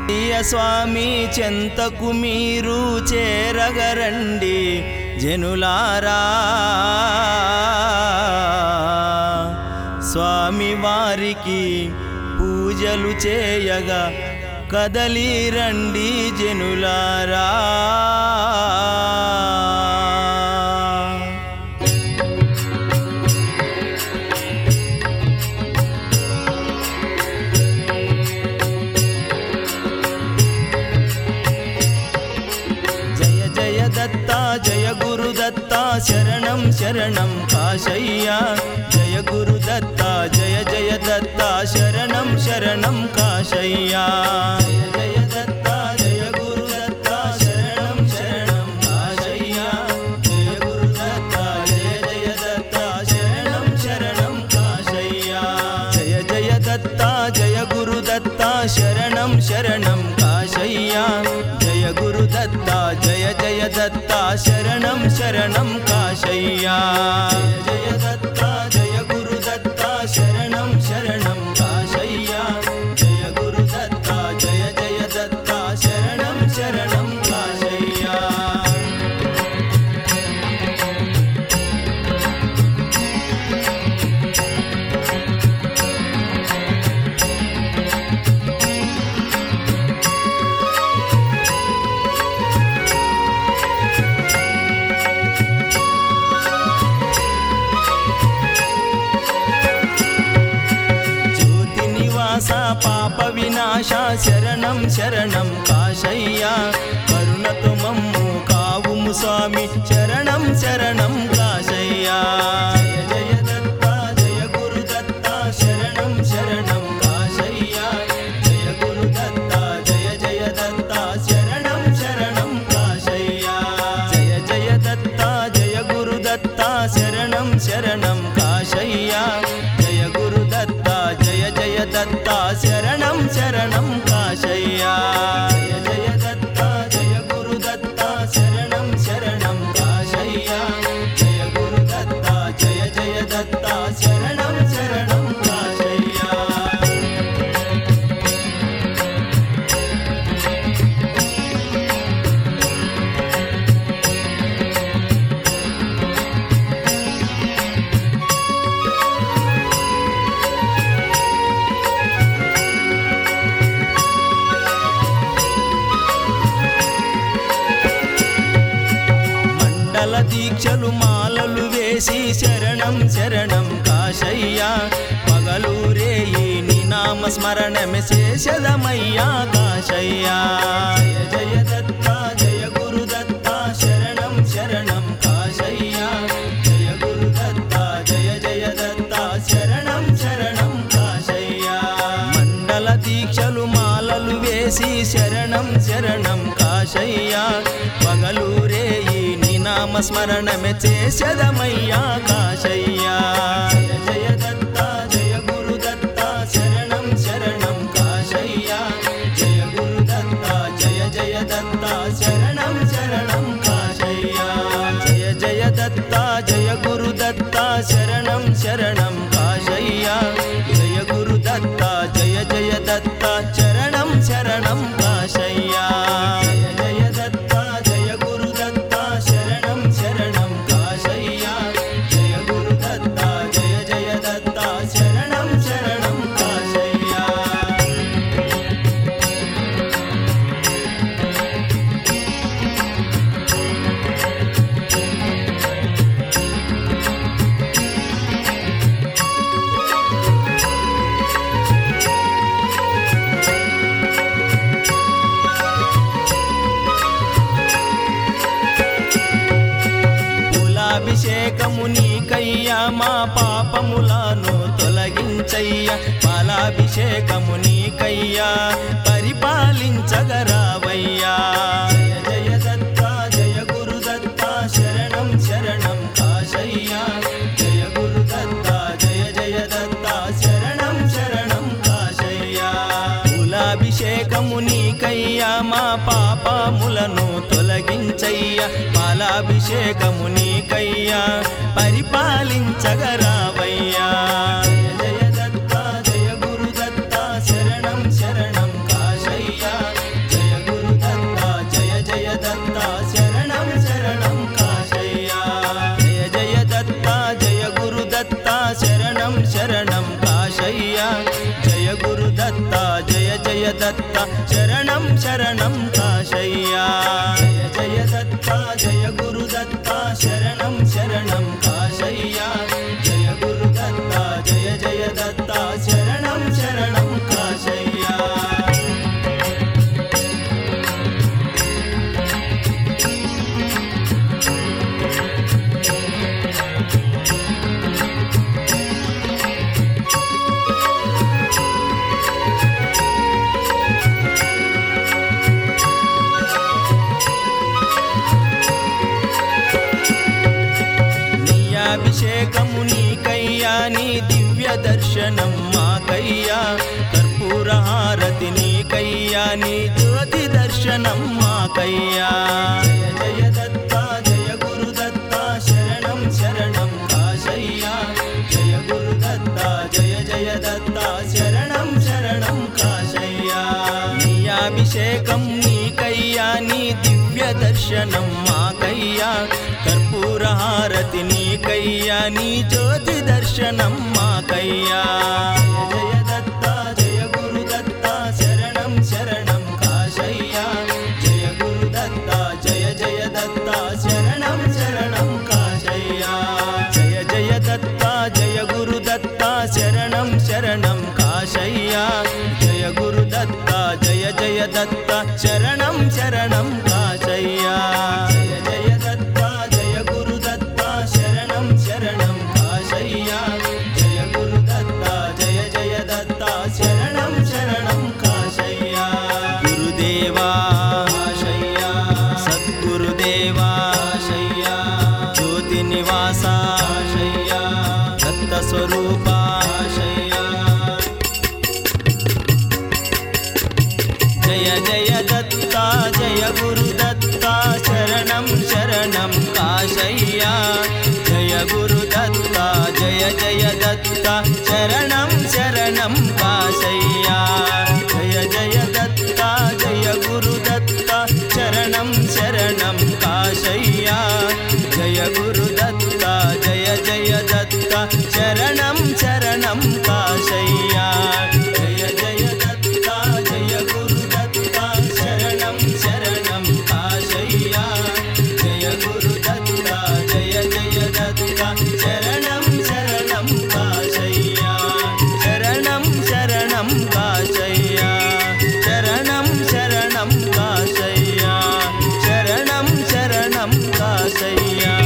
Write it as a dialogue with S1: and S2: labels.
S1: అయ్య స్వామి చెంతకు మీరు చేరగరండి జనులారా స్వామి వారికి పూజలు చేయగా కదలి రండి జనులారా జయ జయ దత్త జయ గురు దత్త శరణం శరణం కాశయ్య జయ గురు దత్త జయ జయ దత్త శరణం శరణం కాశయ్య జయ జయ దత్త జయ గురు దత్త శరణం శరణం కాశయ్య జయ గురు దత్త జయ జయ దత్త శరణం శరణం కాశయ్య జయ జయ దత్త జయ గురు దత్త శరణం శరణం కాశయ్య జయ గురు దత్త జయ జయ దత్త శరణం శరణం కాశయ్య జయ జయ దత్త జయ గురు దత్త శరణం శరణం కాశయ్య జయ గురు దత్త జయ జయ దత్త శరణం శరణం కాశయ్య జ్యోతి నివాస పాప వినాశ శరణం శరణం కాశయ్య కరుణతో మమ్ము కావుము స్వామి శరణం శరణం కాశయ్య జయ జయ దత్త జయ గురు దత్త శరణం శరణం కాశయ్య జయ గురు దత్త జయ జయ దత్త శరణం శరణం కాశయ్య జయ జయ దత్త జయ గురు దత్త శరణం శరణం కాశయ్య జయ గురు దత్త జయ జయ దత్త శరణం శరణం కాశయ్య జయ జయ దత్త జయ గురు దత్త శరణం శరణం కాశయ్య జయ గురు దత్త జయ జయ దత్త శరణం శరణం కాశయ్య మండల దీక్షలు మాలలు వేసి శరణం శరణం కాశయ్య పగలూరే ఈ నినామ స్మరణమే శేషదమయ్యా కాశయ్య జయ జయ దత్త జయ గురు దత్త శరణం శరణం కాశయ్య జయ గురు దత్త జయ జయ దత్త శరణం శరణం కాశయ్య మండల దీక్షలు మాలలు వేసి శరణం శరణం కాశయ్య పగలూరే ఈ నినామ స్మరణమే చేసదమయ్యా కాశయ్య జయ జయ దత్త జయ గురు దత్త శరణం శరణం కాశయ్య జయ గురు దత్త జయ జయ దత్త శరణం శరణం కాశయ్య జయ జయ దత్త జయ గురు దత్త శరణం శరణం కాశయ్య జయ గురు దత్త జయ జయ దత్త శరణం శరణం కాశయ్య జయ జయ దత్త జయ గురు దత్త శరణం శరణం కాశయ్య జయ గురు దత్త జయ జయ దత్త శరణం శరణం కాశయ్య పూలాభిషేకము నీకయ్యా మా పాపములను తొలగించయ్యా పాలాభిషేకము నీకయ్యా పరిపాలించగరావయ్యా జయ జయ దత్త జయ గురు దత్త శరణం శరణం కాశయ్య జయ గురు దత్త జయ జయ దత్త శరణం శరణం కాశయ్య పూలాభిషేకము నీకయ్యా మా పాపములను తొలగించయ్యా పాలాభిషేకము నీకయ్యా పరిపాలించగరావయ్యా జయ జయ దత్త జయ గురు దత్త శరణం శరణం కాశయ్య జయ గురు దత్త జయ జయ దత్త శరణం శరణం కాశయ్యా జయ జయ దత్త జయ గురు దత్త శరణం శరణం కాశయ్యా జయ గురు దత్త జయ జయ దత్త శరణం శరణం కాశయ్యా నీయాభిషేకము నీకయ్యా నీ దివ్య దర్శనం మాకయ్యా కర్పూర హారతి నీకయ్యా నీ జ్యోతి దర్శనం మాకయ్యా జయ జయ దత్త జయ గురు దత్త శరణం శరణం కాశయ్యా జయ గురు దత్త జయ జయ దత్త శరణం శరణం కాశయ్యా నీయాభిషేకం నీకయ్యా నీ దివ్య దర్శనం మాకయ్యా కర్పూర హారతి నీకయ్యా నీ జ్యోతి దర్శనం మాకయ్యా జయ జయ దత్త జయ గురు దత్త శరణం శరణం కాశయ్యా జయ గురు దత్త జయ జయ దత్త శరణం శరణం కాశయ్యా జయ జయ దత్త జయ గురు దత్త శరణం శరణం కాశయ్యా జయ గురు దత్త జయ జయ దత్త శరణం శరణం కాశయ్యా జయ జయ దత్త జయ గురు దత్త శరణం శరణం కాశయ్యా జయ గురు దత్త జయ జయ దత్త శరణం శరణం కాశయ్యా గురుదేవా కాశయ్యా సద్గురుదేవా కాశయ్యా జ్యోతి నివాస కాశయ్యా దత్త స్వరూప కాశయ్యా జయ జయ దత్త జయ గురు దత్త శరణం శరణం కాశయ్యా జయ గురు దత్త జయ జయ దత్త శరణం శరణం కాశయ్యా జయ జయ దత్త జయ గురు దత్త శరణం శరణం కాశయ్యా జయ గురు దత్త జయ జయ దత్త శరణం శరణం కాశయ్యా జయ జయ దత్త జయ గురు దత్త శరణం శరణం కాశయ్యా జయ గురు దత్త జయ జయ దత్త శరణం శరణం కాశయ్యా శరణం శరణం కాశయ్యా శరణం శరణం కాశయ్యా శరణం శరణం కాశయ్యా